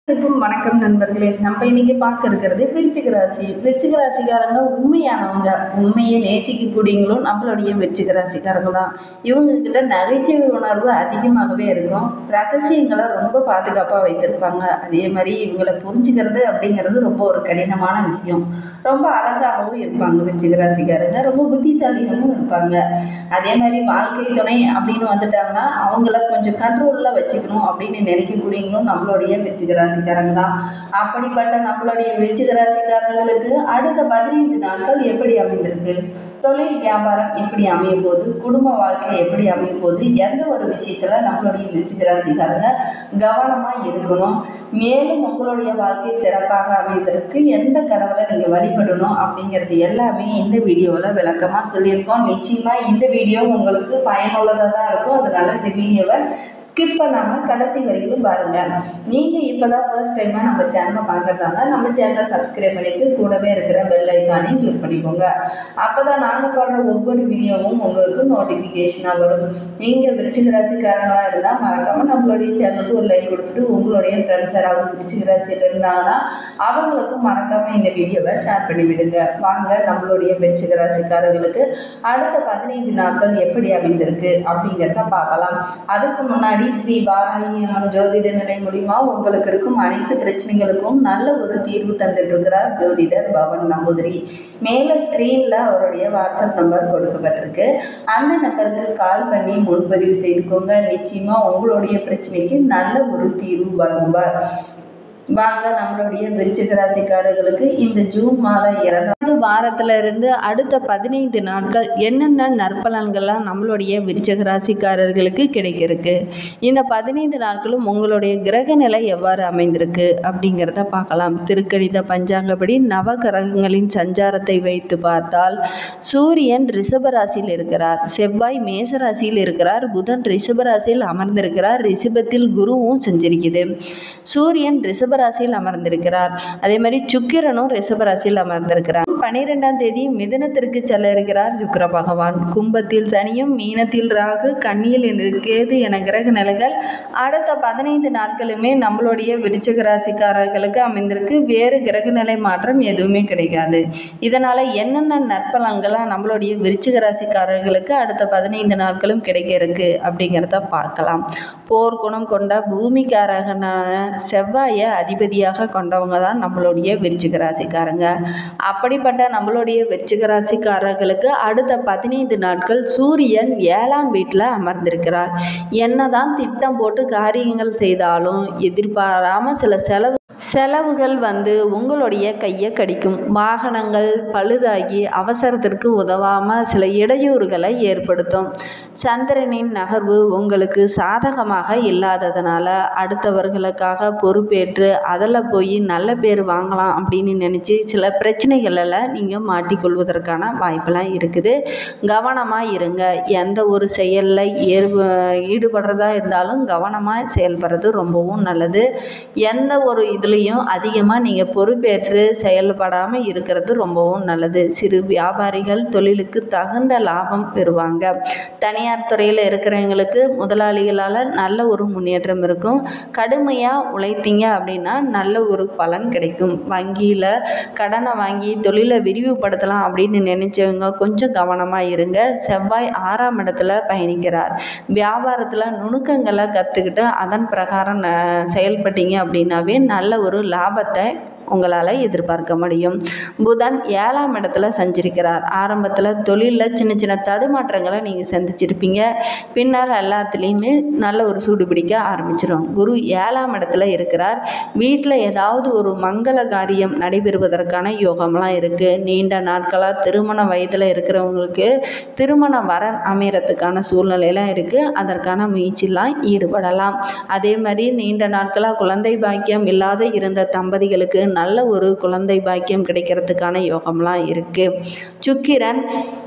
அனைவருக்கும் வணக்கம் நண்பர்களே நம்ம இன்னைக்கு பார்க்க இருக்கிறது விருச்சிக ராசி விருச்சிக ராசிக்காரங்க உண்மையானவங்க உண்மையை நேசிக்கக்கூடியவங்களும் நம்மளுடைய விருச்சிக ராசிக்காரங்க தான் இவங்க கிட்ட நகைச்சுவை உணர்வு அதிகமாகவே இருக்கும் ரகசியங்களை ரொம்ப பாதுகாப்பாக வைத்திருப்பாங்க அதே மாதிரி இவங்களை புரிஞ்சுக்கிறது அப்படிங்கிறது ரொம்ப ஒரு கடினமான விஷயம் ரொம்ப அழகாகவும் இருப்பாங்க விருச்சிக ராசிக்காரங்க ரொம்ப புத்திசாலியாகவும் இருப்பாங்க அதே மாதிரி வாழ்க்கை துணை அப்படின்னு வந்துட்டாங்கன்னா அவங்கள கொஞ்சம் கண்ட்ரோலில் வச்சுக்கணும் அப்படின்னு நினைக்கக்கூடியவங்களும் நம்மளுடைய விருச்சிக ராசிக்காரங்க தான் அப்படிப்பட்ட நம்மளுடைய விருச்சிக ராசிக்காரர்களுக்கு அடுத்த பதினைந்து நாட்கள் எப்படி அமைந்திருக்கு தொழில் வியாபாரம் எப்படி அமைய போகுது குடும்ப வாழ்க்கை எப்படி அமைய போகுது எந்த ஒரு விஷயத்துல நம்மளுடைய விருச்சிக ராசிக்காரங்க கவனமாக இருக்கணும் மேலும் உங்களுடைய வாழ்க்கை சிறப்பாக அமைவதற்கு எந்த கடவுளை நீங்கள் வழிபடணும் அப்படிங்கிறது எல்லாமே இந்த வீடியோவில் விளக்கமாக சொல்லியிருக்கோம் நிச்சயமாக இந்த வீடியோ உங்களுக்கு பயனுள்ளதாக தான் இருக்கும் அதனால இந்த வீடியோவை ஸ்கிப் பண்ணாமல் கடைசி வரைக்கும் பாருங்கள் நீங்கள் இப்போ தான் ஃபர்ஸ்ட் டைமாக நம்ம சேனலை பார்க்குறதாங்க நம்ம சேனலை சப்ஸ்கிரைப் பண்ணிட்டு கூடவே இருக்கிற பெல் ஐக்கானையும் கிளிக் பண்ணிக்கோங்க அப்போ தான் நாங்கள் போடுற ஒவ்வொரு வீடியோவும் உங்களுக்கு நோட்டிஃபிகேஷனாக வரும் நீங்கள் விருச்சிக ராசிக்காரங்களாக இருந்தால் மறக்காமல் நம்மளுடைய சேனலுக்கு ஒரு லைக் கொடுத்துட்டு உங்களுடைய ஃப்ரெண்ட்ஸ் யாராவது விருச்சிக ராசியில் இருந்தாங்கன்னா அவங்களுக்கும் மறக்காமல் இந்த வீடியோவை ஷேர் பண்ணி விடுங்க வாங்க நம்மளுடைய விருச்சிக ராசிக்காரர்களுக்கு அடுத்த பதினைந்து நாட்கள் எப்படி அமைந்திருக்கு அப்படிங்கிறத பார்க்கலாம் அதுக்கு முன்னாடி ஸ்ரீ வாராகி அம்மன் ஜோதிட நிலை மூலிமா உங்களுக்கு இருக்கும் அனைத்து பிரச்சனைகளுக்கும் நல்ல ஒரு தீர்வு தந்துட்டு இருக்கிறார் ஜோதிடர் பவன் நம்பூதிரி மேலே ஸ்க்ரீனில் அவருடைய வாட்ஸ்அப் நம்பர் கொடுக்கப்பட்டிருக்கு அந்த நம்பருக்கு கால் பண்ணி முன்பதிவு செய்துக்கோங்க நிச்சயமாக உங்களுடைய பிரச்சனைக்கு நல்ல ஒரு தீர்வு வழங்குவார் வாங்க நம்மளுடைய விருச்சிக ராசிக்காரர்களுக்கு இந்த ஜூன் மாதம் இரண்டாவது வாரத்துல இருந்து அடுத்த பதினைந்து நாட்கள் என்னென்ன நற்பலன்கள்லாம் நம்மளுடைய விருச்சிக ராசிக்காரர்களுக்கு கிடைக்கிருக்கு இந்த பதினைந்து நாட்களும் உங்களுடைய கிரக நிலை எவ்வாறு அமைந்திருக்கு அப்படிங்கிறத பார்க்கலாம் திருக்கணித பஞ்சாங்கப்படி நவ கிரகங்களின் சஞ்சாரத்தை வைத்து பார்த்தால் சூரியன் ரிஷபராசியில் இருக்கிறார் செவ்வாய் மேசராசியில் இருக்கிறார் புதன் ரிஷபராசியில் அமர்ந்திருக்கிறார் ரிஷபத்தில் குருவும் செஞ்சிருக்குது சூரியன் ரிஷபராசியில் அமர்ந்திருக்கிறார் அதே மாதிரி சுக்கிரனும் ரிஷபராசியில் அமர்ந்திருக்கிறார் பனிரெண்டாம் தேதி மிதுனத்திற்கு செல்ல இருக்கிறார் சுக்கிர பகவான் கும்பத்தில் சனியும் மீனத்தில் ராகு கன்னியில் இருந்து கேது என கிரக நிலைகள் அடுத்த பதினைந்து நாட்களுமே நம்மளுடைய விருச்சிக ராசிக்காரர்களுக்கு அமைந்திருக்கு வேறு கிரக நிலை மாற்றம் எதுவுமே கிடைக்காது இதனால் என்னென்ன நற்பலன்களாக நம்மளுடைய விருச்சிக ராசிக்காரர்களுக்கு அடுத்த பதினைந்து நாட்களும் கிடைக்க இருக்கு அப்படிங்கிறத பார்க்கலாம் போர்க்குணம் கொண்ட பூமிக்காரகனான செவ்வாயை அதிபதியாக கொண்டவங்க தான் நம்மளுடைய விருச்சிக ராசிக்காரங்க அப்படிப்பட்ட நம்மளுடைய விருச்சிக ராசிக்காரர்களுக்கு அடுத்த பதினைந்து நாட்கள் சூரியன் ஏழாம் வீட்டில் அமர்ந்திருக்கிறார் என்னதான் திட்டம் போட்டு காரியங்கள் செய்தாலும் எதிர்பாராமல் சில செலவு செலவுகள் வந்து உங்களுடைய கையை கடிக்கும் வாகனங்கள் பழுதாகி அவசரத்திற்கு உதவாமல் சில இடையூறுகளை ஏற்படுத்தும் சந்திரனின் நகர்வு உங்களுக்கு சாதகமாக இல்லாததுனால அடுத்தவர்களுக்காக பொறுப்பேற்று அதில் போய் நல்ல பேர் வாங்கலாம் அப்படின்னு நினச்சி சில பிரச்சனைகளில் நீங்கள் மாட்டிக்கொள்வதற்கான வாய்ப்பெல்லாம் இருக்குது கவனமாக இருங்க எந்த ஒரு செயலில் ஏற் ஈடுபடுறதா இருந்தாலும் கவனமாக செயல்படுறது ரொம்பவும் நல்லது எந்த ஒரு இதுலேயும் அதிகமாக நீங்கள் பொறுப்பேற்று செயல்படாமல் இருக்கிறது ரொம்பவும் நல்லது சிறு வியாபாரிகள் தொழிலுக்கு தகுந்த லாபம் பெறுவாங்க தனியார் துறையில் இருக்கிறவங்களுக்கு முதலாளிகளால் நல்ல ஒரு முன்னேற்றம் இருக்கும் கடுமையாக உழைத்தீங்க அப்படின்னா நல்ல ஒரு பலன் கிடைக்கும் வங்கியில் கடனை வாங்கி தொழிலை விரிவுபடுத்தலாம் அப்படின்னு நினச்சவங்க கொஞ்சம் கவனமாக இருங்க செவ்வாய் ஆறாம் இடத்துல பயணிக்கிறார் வியாபாரத்தில் நுணுக்கங்களை கற்றுக்கிட்டு அதன் பிரகாரம் ந செயல்பட்டீங்க அப்படின்னாவே நல்ல ஒரு லாபத்தை உங்களால் எதிர்பார்க்க முடியும் புதன் ஏழாம் இடத்துல சஞ்சரிக்கிறார் ஆரம்பத்தில் தொழிலில் சின்ன சின்ன தடுமாற்றங்களை நீங்கள் சந்திச்சிருப்பீங்க பின்னர் எல்லாத்துலேயுமே நல்ல ஒரு சூடு பிடிக்க ஆரம்பிச்சிடும் குரு ஏழாம் இடத்துல இருக்கிறார் வீட்டில் ஏதாவது ஒரு மங்கள காரியம் நடைபெறுவதற்கான யோகம்லாம் இருக்குது நீண்ட நாட்களாக திருமண வயதில் இருக்கிறவங்களுக்கு திருமண வரன் அமையறதுக்கான சூழ்நிலையெல்லாம் இருக்குது அதற்கான முயற்சிலாம் ஈடுபடலாம் அதே மாதிரி நீண்ட நாட்களாக குழந்தை பாக்கியம் இல்லாத இருந்த தம்பதிகளுக்கு நல்ல ஒரு குழந்தை பாக்கியம் கிடைக்கிறதுக்கான யோகம்லாம் இருக்குது சுக்கிரன்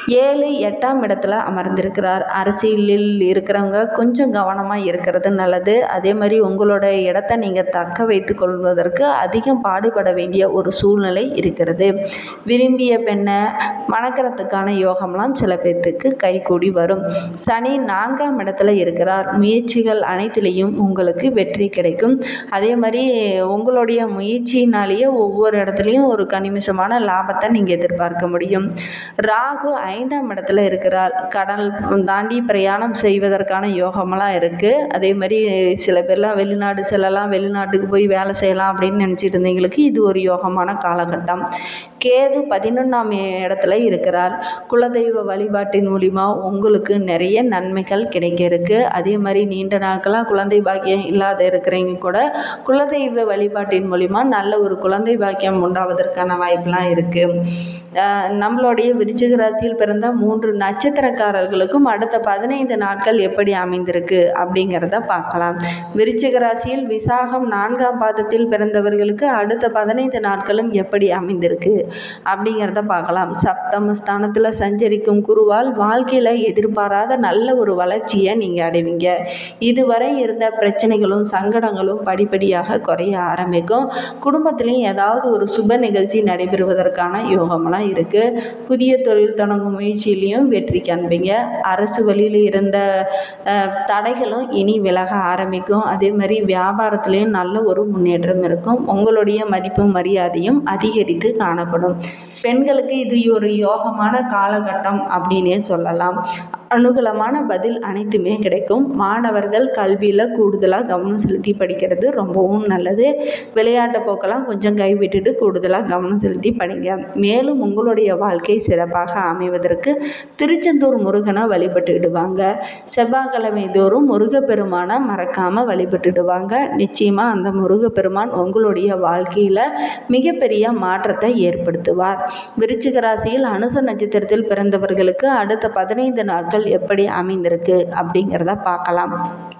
ஏழு எட்டாம் இடத்துல அமர்ந்திருக்கிறார் அரசியலில் இருக்கிறவங்க கொஞ்சம் கவனமாக இருக்கிறது நல்லது அதே மாதிரி உங்களோட இடத்த நீங்கள் தக்க வைத்து கொள்வதற்கு அதிகம் பாடுபட வேண்டிய ஒரு சூழ்நிலை இருக்கிறது விரும்பிய பெண்ணை மணக்கிறதுக்கான யோகம்லாம் சில பேர்த்துக்கு கைகூடி வரும் சனி நான்காம் இடத்துல இருக்கிறார் முயற்சிகள் அனைத்திலையும் உங்களுக்கு வெற்றி கிடைக்கும் அதே மாதிரி உங்களுடைய முயற்சியினாலேயே ஒவ்வொரு இடத்துலையும் ஒரு கணிமிஷமான லாபத்தை நீங்கள் எதிர்பார்க்க முடியும் ராகு ஐந்தாம் இடத்துல இருக்கிறார் கடல் தாண்டி பிரயாணம் செய்வதற்கான யோகமெல்லாம் இருக்குது அதே மாதிரி சில பேர்லாம் வெளிநாடு செல்லலாம் வெளிநாட்டுக்கு போய் வேலை செய்யலாம் அப்படின்னு நினச்சிட்டு இருந்தவங்களுக்கு இது ஒரு யோகமான காலகட்டம் கேது பதினொன்றாம் இடத்துல இருக்கிறார் குலதெய்வ வழிபாட்டின் மூலிமா உங்களுக்கு நிறைய நன்மைகள் கிடைக்க இருக்கு அதே மாதிரி நீண்ட நாட்களாக குழந்தை பாக்கியம் இல்லாத இருக்கிறவங்க கூட குலதெய்வ வழிபாட்டின் மூலிமா நல்ல ஒரு குழந்தை பாக்கியம் உண்டாவதற்கான வாய்ப்பெலாம் இருக்குது நம்மளுடைய விருச்சிக ராசியில் பிறந்த மூன்று நட்சத்திரக்காரர்களுக்கும் அடுத்த பதினைந்து நாட்கள் எப்படி அமைந்திருக்கு அப்படிங்கிறத பார்க்கலாம் விருச்சிக ராசியில் விசாகம் நான்காம் பாதத்தில் பிறந்தவர்களுக்கு அடுத்த பதினைந்து நாட்களும் எப்படி அமைந்திருக்கு அப்படிங்கிறத பார்க்கலாம் சப்தம ஸ்தானத்தில் சஞ்சரிக்கும் குருவால் வாழ்க்கையில் எதிர்பாராத நல்ல ஒரு வளர்ச்சியை நீங்கள் அடைவீங்க இதுவரை இருந்த பிரச்சனைகளும் சங்கடங்களும் படிப்படியாக குறைய ஆரம்பிக்கும் குடும்பத்திலையும் ஏதாவது ஒரு சுப நிகழ்ச்சி நடைபெறுவதற்கான யோகமெல்லாம் இருக்குது புதிய தொழில் தொடங்கும் முயற்சியிலையும் வெற்றி காண்பீங்க அரசு வழியில் இருந்த அஹ், தடைகளும் இனி விலக ஆரம்பிக்கும் அதே மாதிரி வியாபாரத்துலேயும் நல்ல ஒரு முன்னேற்றம் இருக்கும் உங்களுடைய மதிப்பும் மரியாதையும் அதிகரித்து காணப்படும் பெண்களுக்கு இது ஒரு யோகமான காலகட்டம் அப்படின்னே சொல்லலாம் அனுகூலமான பதில் அனைத்துமே கிடைக்கும் மாணவர்கள் கல்வியில் கூடுதலாக கவனம் செலுத்தி படிக்கிறது ரொம்பவும் நல்லது விளையாட்டு போக்கெல்லாம் கொஞ்சம் கைவிட்டுட்டு கூடுதலாக கவனம் செலுத்தி படிங்க மேலும் உங்களுடைய வாழ்க்கை சிறப்பாக அமைவதற்கு திருச்செந்தூர் முருகனை வழிபட்டுடுவாங்க செவ்வாய்க்கிழமை தோறும் முருகப்பெருமானை மறக்காமல் வழிபட்டுடுவாங்க நிச்சயமாக அந்த முருகப்பெருமான் உங்களுடைய வாழ்க்கையில் மிகப்பெரிய மாற்றத்தை ஏற்படுத்துவார் விருச்சிக ராசியில் அனுச நட்சத்திரத்தில் பிறந்தவர்களுக்கு அடுத்த பதினைந்து நாட்கள் எப்படி அமைந்திருக்கு அப்படிங்கிறத பார்க்கலாம்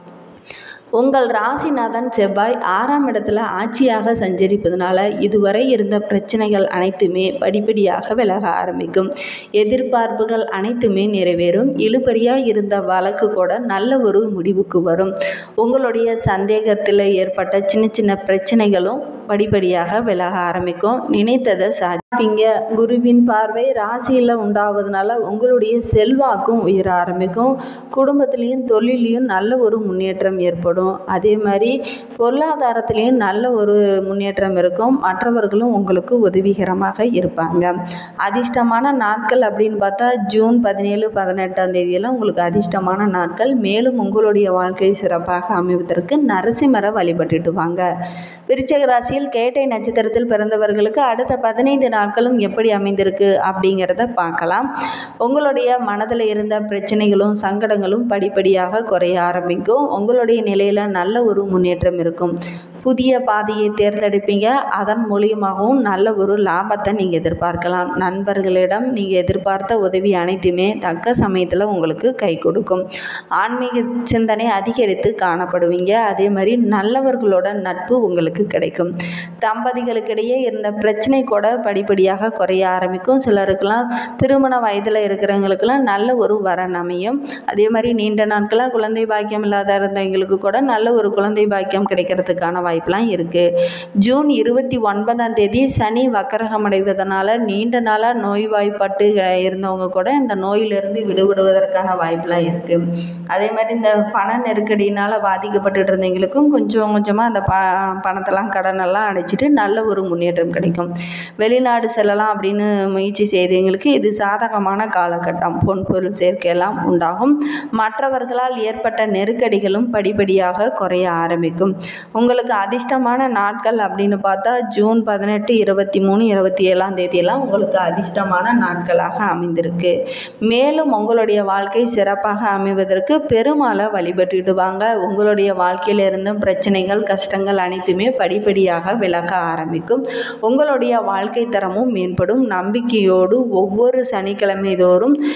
உங்கள் ராசிநாதன் செவ்வாய் ஆறாம் இடத்துல ஆட்சியாக சஞ்சரிப்பதனால இதுவரை இருந்த பிரச்சனைகள் அனைத்துமே படிப்படியாக விலக ஆரம்பிக்கும் எதிர்பார்ப்புகள் அனைத்துமே நிறைவேறும் இழுபறியாக இருந்த வழக்கு கூட நல்ல ஒரு முடிவுக்கு வரும் உங்களுடைய சந்தேகத்தில் ஏற்பட்ட சின்ன சின்ன பிரச்சனைகளும் படிப்படியாக விலக ஆரம்பிக்கும் நினைத்ததை சாதிப்பீங்க குருவின் பார்வை ராசியில் உண்டாவதுனால உங்களுடைய செல்வாக்கும் உயர ஆரம்பிக்கும் குடும்பத்திலையும் தொழிலையும் நல்ல ஒரு முன்னேற்றம் ஏற்படும் அதே மாதிரி பொருளாதாரத்திலையும் நல்ல ஒரு முன்னேற்றம் இருக்கும் மற்றவர்களும் உங்களுக்கு உதவிகரமாக இருப்பாங்க அதிர்ஷ்டமான நாட்கள் அப்படின்னு பார்த்தா ஜூன் பதினேழு பதினெட்டாம் தேதியெல்லாம் உங்களுக்கு அதிர்ஷ்டமான நாட்கள் மேலும் உங்களுடைய வாழ்க்கை சிறப்பாக அமைவதற்கு நரசிம்மரை வழிபட்டுட்டு வாங்க விருச்சக ராசியில் கேட்டை நட்சத்திரத்தில் பிறந்தவர்களுக்கு அடுத்த பதினைந்து நாட்களும் எப்படி அமைந்திருக்கு அப்படிங்கிறத பார்க்கலாம் உங்களுடைய மனதில் இருந்த பிரச்சனைகளும் சங்கடங்களும் படிப்படியாக குறைய ஆரம்பிக்கும் உங்களுடைய நிலையில் நல்ல ஒரு முன்னேற்றம் இருக்கும் புதிய பாதையை தேர்ந்தெடுப்பீங்க அதன் மூலியமாகவும் நல்ல ஒரு லாபத்தை நீங்கள் எதிர்பார்க்கலாம் நண்பர்களிடம் நீங்கள் எதிர்பார்த்த உதவி அனைத்துமே தக்க சமயத்தில் உங்களுக்கு கை கொடுக்கும் ஆன்மீக சிந்தனை அதிகரித்து காணப்படுவீங்க அதே மாதிரி நல்லவர்களோட நட்பு உங்களுக்கு கிடைக்கும் தம்பதிகளுக்கிடையே இருந்த பிரச்சனை கூட படிப்படியாக குறைய ஆரம்பிக்கும் சிலருக்கெல்லாம் திருமண வயதில் இருக்கிறவங்களுக்கெல்லாம் நல்ல ஒரு வரன் அமையும் அதே மாதிரி நீண்ட நாட்களாக குழந்தை பாக்கியம் இல்லாத இருந்தவங்களுக்கு கூட நல்ல ஒரு குழந்தை பாக்கியம் கிடைக்கிறதுக்கான வாய்ப்பெலாம் இருக்குது ஜூன் இருபத்தி ஒன்பதாம் தேதி சனி வக்கரகம் அடைவதனால நீண்ட நாளாக நோய்வாய்ப்பட்டு அஹ், இருந்தவங்க கூட இந்த நோயிலிருந்து விடுபடுவதற்கான வாய்ப்பெலாம் இருக்குது அதே மாதிரி இந்த பண நெருக்கடியினால் பாதிக்கப்பட்டுட்டு இருந்தவங்களுக்கும் கொஞ்சம் கொஞ்சமாக அந்த ப பணத்தெல்லாம் கடனெல்லாம் அடைச்சிட்டு நல்ல ஒரு முன்னேற்றம் கிடைக்கும் வெளிநாடு செல்லலாம் அப்படின்னு முயற்சி செய்தவங்களுக்கு இது சாதகமான காலகட்டம் பொன் பொருள் சேர்க்கையெல்லாம் உண்டாகும் மற்றவர்களால் ஏற்பட்ட நெருக்கடிகளும் படிப்படியாக குறைய ஆரம்பிக்கும் உங்களுக்கு அதிர்ஷ்டமான நாட்கள் அப்படின்னு பார்த்தா ஜூன் பதினெட்டு இருபத்தி மூணு இருபத்தி ஏழாம் தேதியெல்லாம் உங்களுக்கு அதிர்ஷ்டமான நாட்களாக அமைந்திருக்கு மேலும் உங்களுடைய வாழ்க்கை சிறப்பாக அமைவதற்கு பெருமாளை வழிபட்டுடுவாங்க உங்களுடைய வாழ்க்கையில் இருந்தும் பிரச்சனைகள் கஷ்டங்கள் அனைத்துமே படிப்படியாக விலக ஆரம்பிக்கும் உங்களுடைய வாழ்க்கை தரமும் மேம்படும் நம்பிக்கையோடு ஒவ்வொரு சனிக்கிழமை தோறும்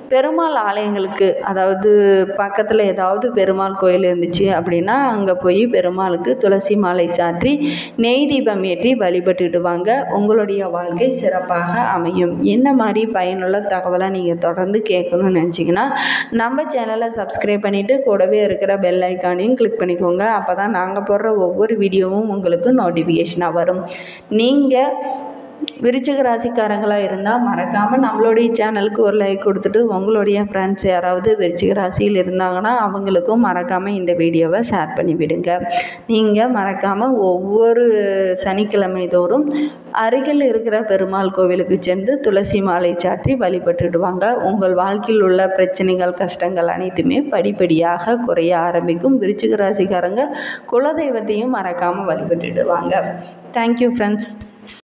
பெருமாள் ஆலயங்களுக்கு அதாவது பக்கத்தில் ஏதாவது பெருமாள் கோயில் இருந்துச்சு அப்படின்னா அங்கே போய் பெருமாளுக்கு துளசி மாலை சாற்றி நெய் தீபம் ஏற்றி வழிபட்டுட்டு வாங்க உங்களுடைய வாழ்க்கை சிறப்பாக அமையும் இந்த மாதிரி பயனுள்ள தகவலை நீங்கள் தொடர்ந்து கேட்கணும்னு நினச்சிங்கன்னா நம்ம சேனலை சப்ஸ்கிரைப் பண்ணிவிட்டு கூடவே இருக்கிற பெல் ஐக்கானையும் கிளிக் பண்ணிக்கோங்க அப்போ தான் நாங்கள் போடுற ஒவ்வொரு வீடியோவும் உங்களுக்கு நோட்டிஃபிகேஷனாக வரும் நீங்கள் விருச்சிக ராசிக்காரங்களாக இருந்தால் மறக்காமல் நம்மளுடைய சேனலுக்கு ஒரு லைக் கொடுத்துட்டு உங்களுடைய ஃப்ரெண்ட்ஸ் யாராவது விருச்சிக ராசியில் இருந்தாங்கன்னா அவங்களுக்கும் மறக்காமல் இந்த வீடியோவை ஷேர் பண்ணி விடுங்க நீங்கள் மறக்காமல் ஒவ்வொரு சனிக்கிழமை தோறும் அருகில் இருக்கிற பெருமாள் கோவிலுக்கு சென்று துளசி மாலை சாற்றி வழிபட்டுடுவாங்க உங்கள் வாழ்க்கையில் உள்ள பிரச்சனைகள் கஷ்டங்கள் அனைத்துமே படிப்படியாக குறைய ஆரம்பிக்கும் விருச்சிக ராசிக்காரங்க குலதெய்வத்தையும் மறக்காமல் வழிபட்டுடுவாங்க தேங்க்யூ ஃப்ரெண்ட்ஸ்